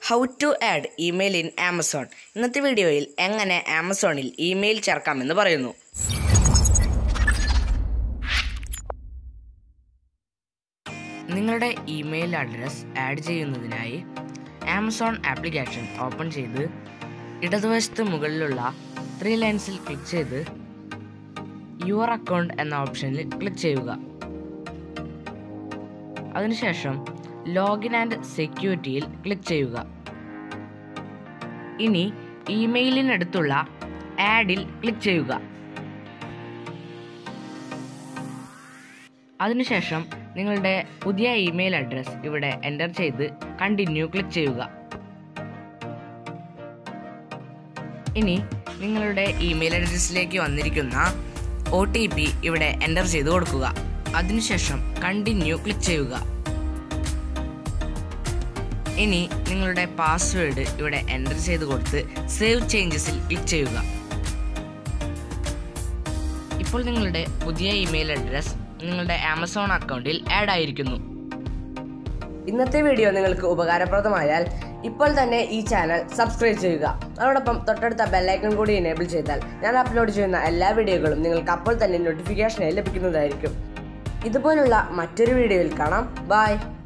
how to add email in Amazon ഇന്നത്തെ വീഡിയോയിൽ എങ്ങനെ ആമസോണിൽ ഇമെയിൽ ചേർക്കാമെന്ന് പറയുന്നു നിങ്ങളുടെ ഇമെയിൽ അഡ്രസ് ആഡ് ചെയ്യുന്നതിനായി ആമസോൺ ആപ്ലിക്കേഷൻ ഓപ്പൺ ചെയ്ത് ഇടതുവശത്ത് മുകളിലുള്ള ത്രീ ലൈൻസിൽ ക്ലിക്ക് ചെയ്ത് യുവർ അക്കൗണ്ട് എന്ന ഓപ്ഷനിൽ ക്ലിക്ക് ചെയ്യുക അതിനുശേഷം ലോഗിൻ ആൻഡ് സെക്യൂരിറ്റിയിൽ ക്ലിക്ക് ചെയ്യുക ഇനി ഇമെയിലിനടുത്തുള്ള ആഡിൽ ക്ലിക്ക് ചെയ്യുക അതിനുശേഷം നിങ്ങളുടെ പുതിയ ഇമെയിൽ അഡ്രസ് ഇവിടെ എൻ്റർ ചെയ്ത് കണ്ടിന്യൂ ക്ലിക്ക് ചെയ്യുക ഇനി നിങ്ങളുടെ ഇമെയിൽ അഡ്രസ്സിലേക്ക് വന്നിരിക്കുന്ന ഒ ടി പി ഇവിടെ എൻ്റർ ചെയ്ത് കൊടുക്കുക അതിനുശേഷം കണ്ടിന്യൂ ക്ലിക്ക് ചെയ്യുക ഇനി നിങ്ങളുടെ പാസ്വേഡ് ഇവിടെ എൻ്റർ ചെയ്ത് കൊടുത്ത് സേവ് ചേഞ്ചസിൽ ക്ലിക്ക് ചെയ്യുക ഇപ്പോൾ നിങ്ങളുടെ പുതിയ ഇമെയിൽ അഡ്രസ് നിങ്ങളുടെ ആമസോൺ അക്കൗണ്ടിൽ ആഡ് ആയിരിക്കുന്നു ഇന്നത്തെ വീഡിയോ നിങ്ങൾക്ക് ഉപകാരപ്രദമായാൽ ഇപ്പോൾ തന്നെ ഈ ചാനൽ സബ്സ്ക്രൈബ് ചെയ്യുക അതോടൊപ്പം തൊട്ടടുത്ത ബെല്ലൈക്കൺ കൂടി എനേബിൾ ചെയ്താൽ ഞാൻ അപ്ലോഡ് ചെയ്യുന്ന എല്ലാ വീഡിയോകളും നിങ്ങൾക്ക് അപ്പോൾ തന്നെ നോട്ടിഫിക്കേഷനായി ലഭിക്കുന്നതായിരിക്കും ഇതുപോലുള്ള മറ്റൊരു വീഡിയോയിൽ കാണാം ബൈ